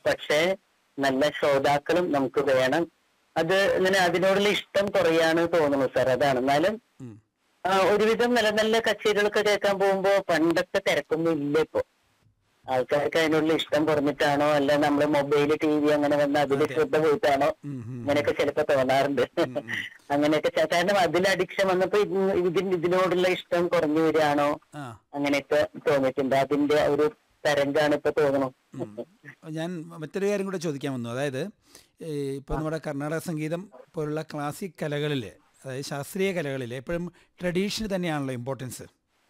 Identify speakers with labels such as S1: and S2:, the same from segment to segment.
S1: പക്ഷേ നല്ല ശ്രോതാക്കളും നമുക്ക് വേണം അത് ഇങ്ങനെ അതിനോടുള്ള ഇഷ്ടം കുറയാണ് തോന്നുന്നു സാർ അതാണ് എന്നാലും
S2: ഉം.
S1: ആ, ഒരുവിധം നല്ല നല്ല കച്ചേരികളൊക്കെ കേൾക്കാൻ പോകുമ്പോ പണ്ടത്തെ തിരക്കൊന്നും ഇല്ല ഇപ്പൊ ആൾക്കാർക്ക് അതിനുള്ള ഇഷ്ടം കുറഞ്ഞിട്ടാണോ അല്ല നമ്മള് മൊബൈല് ടി വി അങ്ങനെ വന്ന് അതിൽ ശ്രദ്ധ പോയിട്ടാണോ
S2: ഉം, ഉം.
S1: അങ്ങനെയൊക്കെ ചിലപ്പോ തോന്നാറുണ്ട് അങ്ങനെയൊക്കെ ചെ- കാരണം അതിൽ അഡിക്ഷൻ വന്നപ്പോ ഇതിന് ഇതിന് ഇതിനോടുള്ള ഇഷ്ടം കുറഞ്ഞു വരികയാണോ
S2: ആ
S1: അങ്ങനെയൊക്കെ തോന്നിയിട്ടുണ്ട് അതിന്റെ ഒരു തരംഗാണ് ഇപ്പൊ തോന്നുന്നു
S2: ഞാൻ മറ്റൊരു കാര്യം കൂടെ ചോദിക്കാൻ വന്നു അതായത് ഇപ്പോൾ നമ്മുടെ കർണാടക സംഗീതം പോലുള്ള ക്ലാസിക് കലകളിൽ അതായത് ശാസ്ത്രീയ കലകളിൽ എപ്പോഴും ട്രഡീഷന് തന്നെയാണല്ലോ ഇമ്പോർട്ടൻസ്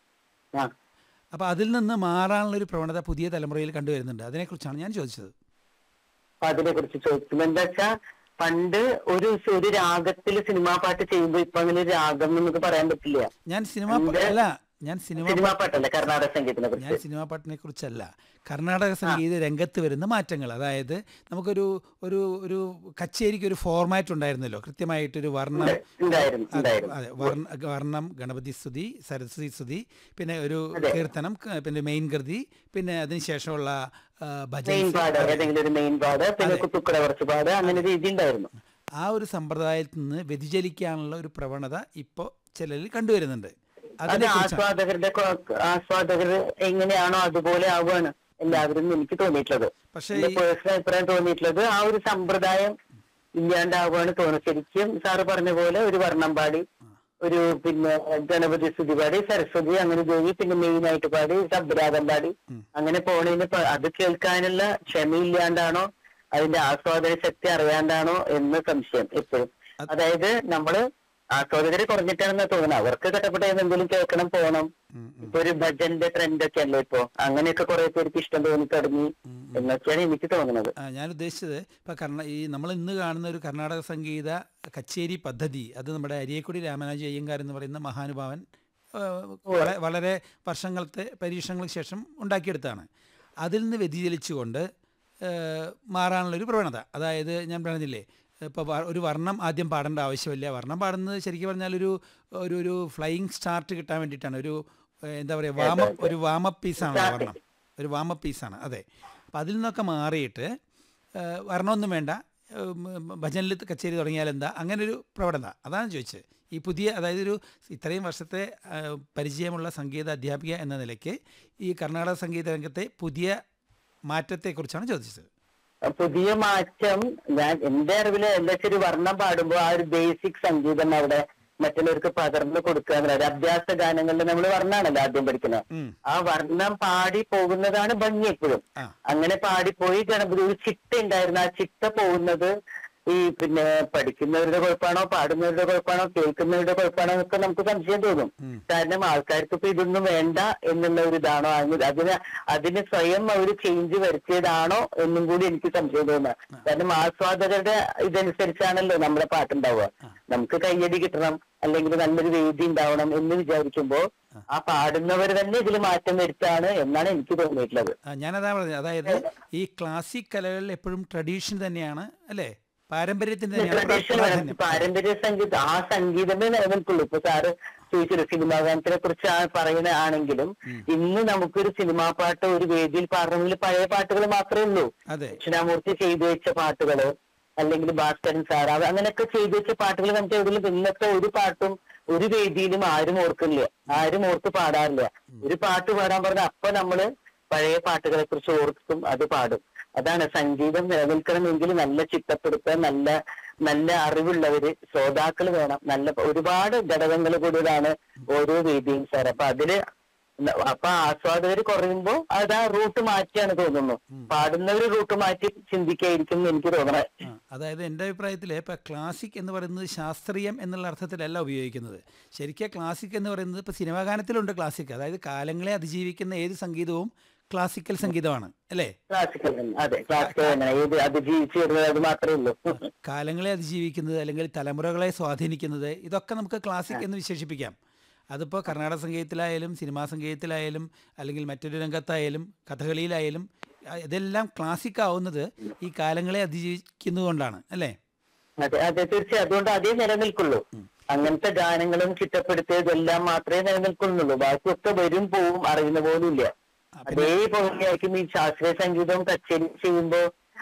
S1: ആ
S2: അപ്പോൾ അതിൽ നിന്ന് മാറാനുള്ള ഒരു പ്രവണത പുതിയ തലമുറയിൽ കണ്ടുവരുന്നുണ്ട് അതിനെക്കുറിച്ചാണ് ഞാൻ ചോദിച്ചത്
S1: അപ്പൊ അതിനെ കുറിച്ച് ചോദിക്കുന്നത് എന്താ വെച്ചാ പണ്ട് ഒരു സ് ഒരു രാഗത്തിൽ സിനിമാ പാട്ട് ചെയ്യുമ്പോ ഇപ്പൊ അങ്ങനെ ഒരു രാഗം നമുക്ക് പറയാൻ പറ്റില്ല
S2: ഞാൻ സിനിമ പ- അല്ല ഞാൻ സിനിമ
S1: സിനിമാ പാട്ടല്ല കർണാടക സംഗീതത്തിനെ
S2: ഞാൻ
S1: കുറിച്ച്
S2: സിനിമാ പാട്ടിനെ കുറിച്ചല്ല കർണാടക സംഗീത രംഗത്ത് വരുന്ന മാറ്റങ്ങൾ അതായത് നമുക്കൊരു ഒരു ഒരു കച്ചേരിക്ക് ഒരു ഫോർമാറ്റ് ഉണ്ടായിരുന്നല്ലോ കൃത്യമായിട്ടൊരു വർണ്ണം
S1: ഉണ്ടായിരുന്നു
S2: അതെ,
S1: ഉണ്ടായിരുന്നു
S2: അതെ വർണ്ണ വർണ്ണം ഗണപതി സ്തുതി സരസ്വതി സ്തുതി പിന്നെ ഒരു കീർത്തനം ക- പിന്നെ മെയിൻ കൃതി പിന്നെ അതിനുശേഷമുള്ള ആ, ഭജൻ
S1: മെയിൻ പാട് ഏതെങ്കിലും ഒരു മെയിൻ പാട് പിന്നെ കുത്തുക്കട കുറച്ച് പാട് അങ്ങനെ രീതി ഉണ്ടായിരുന്നു
S2: ആ ഒരു സമ്പ്രദായത്തിൽ നിന്ന് വ്യതിചലിക്കാനുള്ള ഒരു പ്രവണത ഇപ്പോൾ ചിലരിൽ കണ്ടുവരുന്നുണ്ട്
S1: അത്
S2: അതിനെ
S1: ആസ്വാദകരുടെ കൊ- ആസ്വാദകർ എങ്ങനെയാണോ അതുപോലെ ആവുകയാണ് എല്ലാവരും എനിക്ക് തോന്നിയിട്ടുള്ളത്
S2: പക്ഷേ
S1: എന്റെ പേഴ്സണൽ അഭിപ്രായം തോന്നിയിട്ടുള്ളത് ആ ഒരു സമ്പ്രദായം ഇല്ലാണ്ടാവുകയാണ് തോന്നുന്നത് ശരിക്കും സാറ് പറഞ്ഞ പോലെ ഒരു വർണ്ണം പാടി ഒരു പിന്നെ ഗണപതി സ്തുതി പാടി സരസ്വതി അങ്ങനെ ദേവി പിന്നെ മെയിൻ ആയിട്ട് പാടി ശബ്ദരാഗം പാടി അങ്ങനെ പോണതിന് പ- അത് കേൾക്കാനുള്ള ക്ഷമയില്ലാണ്ടാണോ അതിന്റെ ആസ്വാദന ശക്തി അറിയാണ്ടാണോ എന്ന് സംശയം എപ്പോഴും അതായത് നമ്മള് ആസ്വാദകര് കുറഞ്ഞിട്ടാണെന്ന് തോന്നുന്നത് അവർക്ക് കട്ടപ്പെട്ട എന്തെങ്കിലും കേൾക്കണം പോകണം ഇപ്പൊ ഒരു ഭജന്റെ ട്രെൻഡ് ഒക്കെ അല്ലേ ഇപ്പൊ അങ്ങനെയൊക്കെ കുറെ പേർക്ക് ഇഷ്ടം തോന്നി തുടങ്ങി എന്നൊക്കെയാണ് എനിക്ക് തോന്നുന്നത്
S2: ആ, ഞാൻ ഉദ്ദേശിച്ചത് ഇപ്പം കർണ ഈ നമ്മൾ ഇന്ന് കാണുന്ന ഒരു കർണാടക സംഗീത കച്ചേരി പദ്ധതി അത് നമ്മുടെ അരിയക്കുടി രാമനാജി അയ്യങ്കാർ എന്ന് പറയുന്ന മഹാനുഭാവൻ ആ, വള- വളരെ വർഷങ്ങളത്തെ പരീക്ഷണങ്ങൾക്ക് ശേഷം ഉണ്ടാക്കിയെടുത്താണ് അതിൽ നിന്ന് വ്യതിചലിച്ചുകൊണ്ട് ആ, മാറാനുള്ളൊരു പ്രവണത അതായത് ഞാൻ പറഞ്ഞില്ലേ ഇപ്പോൾ ഒരു വർണ്ണം ആദ്യം പാടേണ്ട ആവശ്യമില്ല വർണ്ണം പാടുന്നത് ശരിക്കും പറഞ്ഞാൽ ഒരു ഒരു ഒരു ഫ്ലൈയിങ് സ്റ്റാർട്ട് കിട്ടാൻ വേണ്ടിയിട്ടാണ് ഒരു ഏഹ്, എന്താ പറയുക വാമ ഒരു വാമപ്പ് പീസാണ് വർണ്ണം ഒരു വാമപ്പ് പീസാണ് അതെ അപ്പം അതിൽ നിന്നൊക്കെ മാറിയിട്ട് ഏഹ്, വർണ്ണമൊന്നും വേണ്ട ഏഹ്, ഭജനിൽ കച്ചേരി തുടങ്ങിയാൽ എന്താ അങ്ങനെ ഒരു പ്രവണത അതാണ് ചോദിച്ചത് ഈ പുതിയ അതായത് ഒരു ഇത്രയും വർഷത്തെ ഏഹ്, പരിചയമുള്ള സംഗീത അധ്യാപിക എന്ന നിലയ്ക്ക് ഈ കർണാടക സംഗീത രംഗത്തെ പുതിയ മാറ്റത്തെക്കുറിച്ചാണ് ചോദിച്ചത്
S1: പുതിയ മാറ്റം ഞാൻ എന്റെ അറിവില് എന്താ വെച്ചാൽ ഒരു വർണ്ണം പാടുമ്പോ ആ ഒരു ബേസിക് സംഗീതം അവിടെ മറ്റുള്ളവർക്ക് പകർന്നു കൊടുക്കുക എന്നുള്ളത് അഭ്യാസ ഗാനങ്ങളിൽ നമ്മൾ വർണ്ണാണല്ലോ ആദ്യം പഠിക്കുന്നത്
S2: ഉം.
S1: ആ വർണ്ണം പാടി പോകുന്നതാണ് ഭംഗി എപ്പോഴും
S2: ആ.
S1: അങ്ങനെ പാടിപ്പോയി ഗണപതി ഒരു ചിട്ട ഉണ്ടായിരുന്നു ആ ചിട്ട പോകുന്നത് ഈ പിന്നെ പഠിക്കുന്നവരുടെ കുഴപ്പമാണോ പാടുന്നവരുടെ കുഴപ്പമാണോ കേൾക്കുന്നവരുടെ കുഴപ്പമാണോ എന്നൊക്കെ നമുക്ക് സംശയം തോന്നും കാരണം ആൾക്കാർക്ക് ഇപ്പൊ ഇതൊന്നും വേണ്ട എന്നുള്ള ഒരു ഇതാണോ അതിന് അതിന് അതിന് സ്വയം ഒരു ചേഞ്ച് വരുത്തിയതാണോ എന്നും കൂടി എനിക്ക് സംശയം തോന്നുക കാരണം ആസ്വാദകരുടെ ഇതനുസരിച്ചാണല്ലോ നമ്മുടെ പാട്ടുണ്ടാവുക നമുക്ക് കയ്യടി കിട്ടണം അല്ലെങ്കിൽ നല്ലൊരു വേദി ഉണ്ടാവണം എന്ന് വിചാരിക്കുമ്പോ ആ പാടുന്നവർ തന്നെ ഇതിൽ മാറ്റം വരുത്താണ് എന്നാണ് എനിക്ക് തോന്നിയിട്ടുള്ളത്
S2: ആ, ഞാനതാ പറഞ്ഞത് അതായത് ഈ ക്ലാസിക് കലകളിൽ എപ്പോഴും ട്രഡീഷൻ തന്നെയാണ് അല്ലേ പാരമ്പര്യത്തിന് തന്നെയാണ്
S1: ട്രഡീഷണൽ
S2: പ്രാധാന്യം
S1: പാരമ്പര്യ സംഗീതം ആ സംഗീതമേ നിലനിൽക്കുള്ളൂ ഇപ്പൊ സാറ് ചോദിച്ചല്ലോ സിനിമാ ഗാനത്തിനെ കുറിച്ച് ആ പറയുന്ന ആണെങ്കിലും ഇന്ന് നമുക്കൊരു സിനിമാ പാട്ട് ഒരു വേദിയിൽ പാടണമെങ്കിൽ പഴയ പാട്ടുകൾ മാത്രമേ ഉള്ളൂ
S2: അതെ
S1: ദക്ഷിണാമൂർത്തി ചെയ്തു വെച്ച പാട്ടുകള് അല്ലെങ്കിൽ ഭാസ്കരൻ സാർ അവ- അങ്ങനെയൊക്കെ ചെയ്തു വെച്ച പാട്ടുകൾ നമുക്ക് എവിടെയും ഇന്നത്തെ ഒരു പാട്ടും ഒരു വേദിയിലും ആരും ഓർക്കില്ല ആരും ഓർത്ത് പാടാറില്ല ഒരു പാട്ട് പാടാൻ പറഞ്ഞാൽ അപ്പൊ നമ്മള് പഴയ പാട്ടുകളെ കുറിച്ച് ഓർക്കും അത് പാടും അതാണ് സംഗീതം നിലനിൽക്കണമെങ്കിൽ നല്ല ചിട്ടപ്പെടുത്ത നല്ല നല്ല അറിവുള്ളവര് ശ്രോതാക്കൾ വേണം നല്ല ഒരുപാട് ഘടകങ്ങൾ കൂടിയതാണ് ഓരോ വേദിയും സാർ അപ്പൊ അതില് ന- അപ്പൊ ആസ്വാദകർ കുറയുമ്പോ അത് ആ റൂട്ട് മാറ്റിയാണ് തോന്നുന്നു പാടുന്നവര് റൂട്ട് മാറ്റി ചിന്തിക്കായിരിക്കും എന്ന് എനിക്ക് തോന്നണേ
S2: ആ, അതായത് എൻ്റെ അഭിപ്രായത്തിൽ ഇപ്പം ക്ലാസിക് എന്ന് പറയുന്നത് ശാസ്ത്രീയം എന്നുള്ള അർത്ഥത്തിലല്ല ഉപയോഗിക്കുന്നത് ശരിക്കും ക്ലാസിക് എന്ന് പറയുന്നത് ഇപ്പോൾ സിനിമാ ഗാനത്തിലുണ്ട് ക്ലാസിക് അതായത് കാലങ്ങളെ അതിജീവിക്കുന്ന ഏത് സംഗീതവും ക്ലാസിക്കൽ സംഗീതമാണ് അല്ലേ
S1: ക്ലാസിക്കൽ തന്നെ അതെ ക്ലാസിക്കൽ തന്നെ ഏത് അത് ജീവിച്ചു വരുന്നത് അത് മാത്രമേ ഉള്ളൂ
S2: കാലങ്ങളെ അതിജീവിക്കുന്നത് അല്ലെങ്കിൽ തലമുറകളെ സ്വാധീനിക്കുന്നത് ഇതൊക്കെ നമുക്ക് ക്ലാസിക് എന്ന് വിശേഷിപ്പിക്കാം അതിപ്പോൾ കർണാടക സംഗീതത്തിലായാലും സിനിമാ സംഗീതത്തിലായാലും അല്ലെങ്കിൽ മറ്റൊരു രംഗത്തായാലും കഥകളിയിലായാലും ആ, ഇതെല്ലാം ക്ലാസിക് ആവുന്നത് ഈ കാലങ്ങളെ അതിജീവിക്കുന്നതുകൊണ്ടാണ് അല്ലേ
S1: അതെ അതെ തീർച്ചയായും അതുകൊണ്ട് അതേ നിലനിൽക്കുള്ളൂ അങ്ങനത്തെ ഗാനങ്ങളും ചിട്ടപ്പെടുത്തിയതെല്ലാം മാത്രമേ നിലനിൽക്കുന്നുള്ളൂ ബാക്കിയൊക്കെ വരും പോവും അറിയുന്ന പോലും ഇല്ല അതേപോലെ ആയിരിക്കും ഈ ശാസ്ത്രീയ സംഗീതവും കച്ചേരി ചെയ്യുമ്പോ